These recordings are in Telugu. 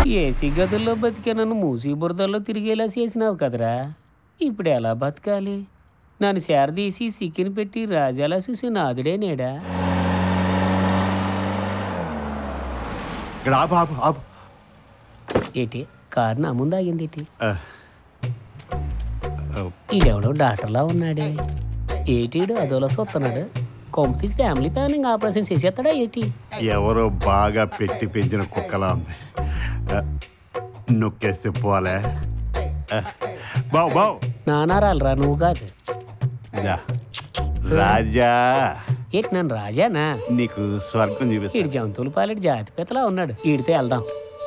ఏసీ గదుల్లో బతికే నన్ను మూసి బురదల్లో తిరిగేలా చేసినావు కదరా ఇప్పుడు ఎలా బతకాలి నన్ను సేరదీసి సిక్కిని పెట్టి రాజాలా చూసి నాదుడే నేడా ఇక్కడ ఆపు ఆపు ఆపు ఏటి కారు నా ముందు ఆగింది ఏటి ఆ, ఈడెవడో డాక్టర్లా ఉన్నాడే ఏటీడు అదోలా చూస్తున్నాడు కొంపతీసి ఫ్యామిలీ ప్లానింగ్ ఆపరేషన్ చేసేస్తాడా ఏటి ఎవరో బాగా పెట్టి పెంచిన కుక్కలా ఉంది ఆ, నొక్కేస్తే పోలే ఆ, బావు బావు నానారాలరా నువ్వు కాదు రా. రాజా ఏటి నన్ను రాజానా నీకు స్వర్గం చూపిస్తా ఈడు జంతువుల పాలెటి జాతి పెత్తలా ఉన్నాడు ఈడితే వెళ్దాం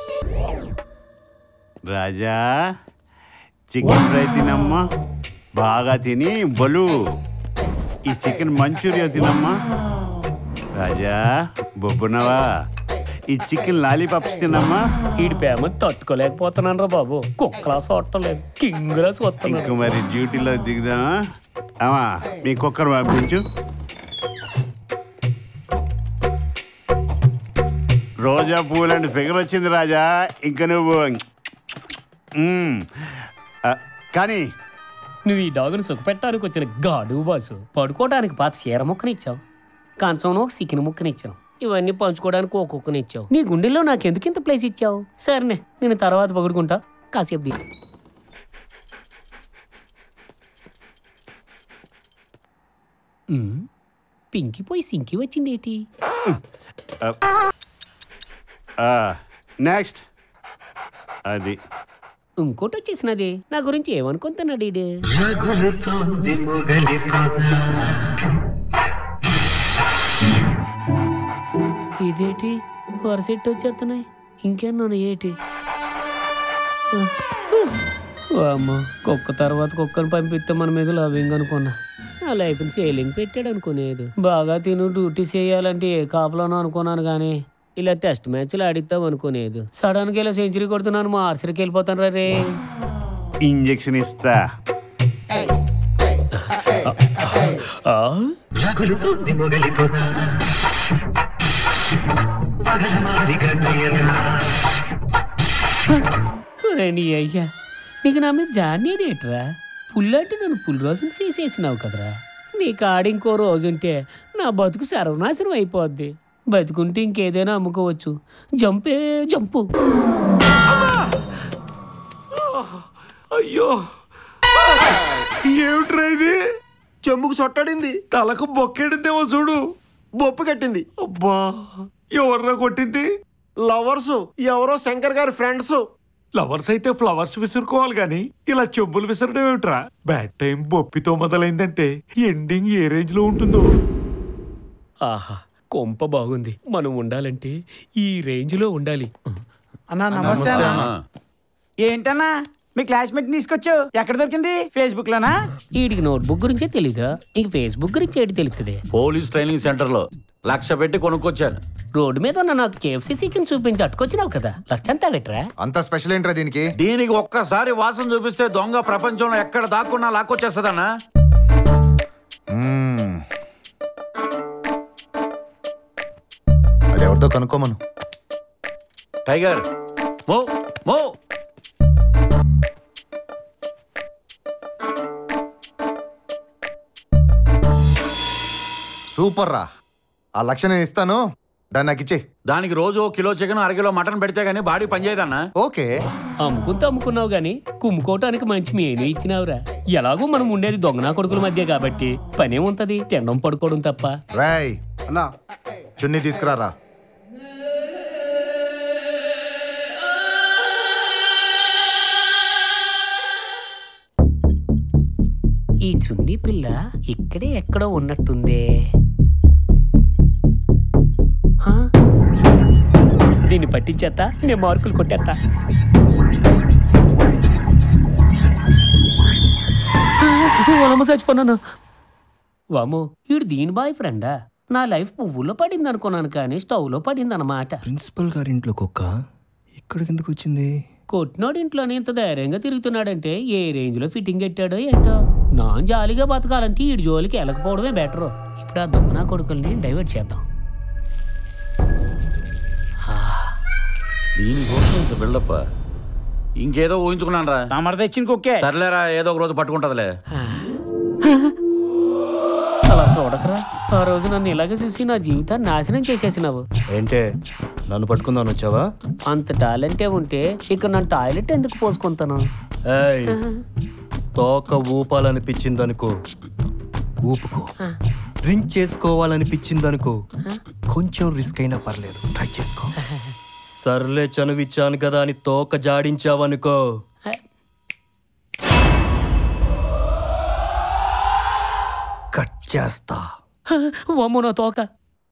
రాజా చికెన్ ఫ్రై తినమ్మా బాగా తిని బలు ఈ చికెన్ మంచూరియా తినమ్మా రాజా బొబ్బునవా ఈ చికెన్ లాలీపాప్స్ తినమ్మా ఈడి ప్రేమ తట్టుకోలేకపోతున్నాను రా బాబు కుక్కలా చూడటం లేదు కింగులా ఇంక చూస్తున్నాడు మరి డ్యూటీలో దిగుదామా అమ్మా మీ కుక్కర్ పంపించు రోజా పూలంటి ఫిగర్ వచ్చింది రాజా ఇంక నువ్వు మ్మ్. ఆ, కానీ నువ్వు ఈ డాగుని సుఖపెట్టడానికి వచ్చిన గాడు బాసు పడుకోవడానికి పాత చీర ముక్కనిచ్చావు కంచంలో ఒక సిక్కిన ముక్కనిచ్చావు ఇవన్నీ పంచుకోవడానికి ఒక కుక్కనిచ్చావు నీ గుండెల్లో నాకెందుకు ఇంత ప్లేస్ ఇచ్చావు సరేనే నేను తర్వాత పగుడుకుంటా కాసేపు దిగు ఉమ్, పింకి పోయి సింకి వచ్చింది ఏంటి నెక్స్ట్ అది ఇంకోటి వచ్చేసినది నా గురించి ఏమనుకుంటున్నాడు ఈడు ఇదేటి వరసెట్టు వచ్చేస్తున్నాయి ఇంకేమన్నా ఏటి అమ్మ కుక్క తర్వాత కుక్కను పంపిస్తే మన మీద లవింగ్ అనుకున్నా నా లైఫ్ని సేలింగ్ పెట్టాడు అనుకునేది బాగా తిను డ్యూటీ చేయాలంటే ఏ కాపలోనో అనుకున్నాను కానీ ఇలా టెస్ట్ మ్యాచ్లు ఆడిద్దాం అనుకునేది సడన్గా ఇలా సెంచరీ కొడుతున్నాను మా ఆర్సరికి వెళ్ళిపోతాను రే ఇంజెక్షన్ ఇస్తా ఆ? రగులుతోంది మొగలి పొద పగల మారిగా నయన రండి అయ్యా నీకు నా మీద జానేది ఏట్రా పుల్లంటే నన్ను పుల్ రోజులు చేసేసినావు కదరా నీకు ఆడింకో రోజుంటే నా బతుకు సర్వనాశనం అయిపోద్ది బతుకుంటే ఇంకేదైనా అమ్ముకోవచ్చు జంపే జంపు అయ్యో ఏమిట్రా ఇది చెంబుకు సొట్టడింది తలకు బొక్కెడిందేమో చూడు బొప్పు కట్టింది అబ్బా ఎవర్రా కొట్టింది లవర్స్ ఎవరో శంకర్ గారి ఫ్రెండ్స్ ఫ్లవర్స్ అయితే ఫ్లవర్స్ విసురుకోవాలి గాని ఇలా చెంబులు విసరడం ఏమిట్రా బ్యాడ్ టైం బొప్పితో మొదలైందంటే ఎండింగ్ ఏ రేంజ్ లో ఉంటుందో ఆహా కొంప బాగుంది మనం ఉండాలంటే ఈ రేంజ్లో ఉండాలి అన్నా నమస్తే అన్న ఏంటన్నా మీ క్లాస్మేట్ తీసుకొచ్చావు ఎక్కడ దొరికింది ఫేస్బుక్ లోనా వీడికి నోట్బుక్ గురించే తెలీదా ఇంక ఫేస్బుక్ గురించి ఏంటి తెలుస్తుంది పోలీస్ ట్రైనింగ్ సెంటర్ లో లక్ష పెట్టి కొనుక్కొచ్చాను రోడ్డు మీద ఉన్న నాకు కేఎఫ్సీ చికెన్ చూపించి అట్టుకొచ్చినావు కదా లక్షంతా పెట్టరా అంత స్పెషల్ ఏంట్రా దీనికి దీనికి ఒక్కసారి వాసన చూపిస్తే దొంగ ప్రపంచంలో ఎక్కడ దాక్కున్నా లాక్కొచ్చేస్తుందన్నా మ్మ్. అది ఎవరితో కనుక్కోమను టైగర్ మో మో సూపర్ రా ఆ లక్ష నేను ఇస్తాను దాన్ని నాకు ఇచ్చే దానికి రోజు ఓ కిలో చికెన్ అరకిలో మటన్ పెడితే గానీ బాడీ పనిచేయదన్నా ఓకే అమ్ముకుంటే అమ్ముకున్నావు గాని కుమ్ముకోవటానికి మంచి మేలు ఇచ్చినావురా ఎలాగో మనం ఉండేది దొంగనా కొడుకుల మధ్య కాబట్టి పనే ఉంటది తినడం పడుకోవడం తప్ప రాయ్ అన్నా చున్నీ తీసుకురారా ఈ చున్నీ పిల్ల ఇక్కడే ఎక్కడో ఉన్నట్టుందే హా? దీన్ని పట్టించేత్తా నేను మార్కులు కొట్టేస్తా వలమ చచ్చిపోన్నాను వామో వీడు దీని బాయ్ ఫ్రెండా నా లైఫ్ పువ్వుల్లో పడింది అనుకున్నాను కానీ స్టవ్లో పడింది అనమాట ప్రిన్సిపల్ గారి ఇంట్లో కుక్క ఇక్కడికి ఎందుకు వచ్చింది కొట్టినోడు ఇంట్లోనే ఇంత ధైర్యంగా తిరుగుతున్నాడంటే ఏ రేంజ్ లో ఫిట్టింగ్ పెట్టాడో ఏంటో నా జాలిగా బతకాలంటే ఈ జోలికి వెళ్ళకపోవడమే బెటర్ ఇప్పుడు ఆ దొంగన కొడుకుల్ని డైవర్ట్ చేద్దాం ఆ. దీనికోసం ఇంత బిల్డప్ ఇంకేదో ఊహించుకున్నాను రా తమరు తెచ్చిన కుక్కే సర్లేరా ఏదో ఒక రోజు పట్టుకుంటదిలే అలా చూడకరా ఆ రోజు నన్ను ఇలాగే చూసి నా జీవితాన్ని నాశనం చేసేసినావు ఏంటే నన్ను పట్టుకుందాని వచ్చావా అంత టాలెంటే ఉంటే ఇక్కడ నన్ను టాయిలెట్ ఎందుకు పోసుకుంటాను ఏయ్ తోక ఊపాలనిపించిందనుకో ఊపుకో డ్రింక్ చేసుకోవాలనిపించిందనుకో కొంచెం రిస్క్ అయినా పర్లేదు ట్రై చేసుకో సర్లే చనువిచ్చాను కదా అని తోక జాడించావనుకో కట్ చేస్తా వమ్ము నా తోక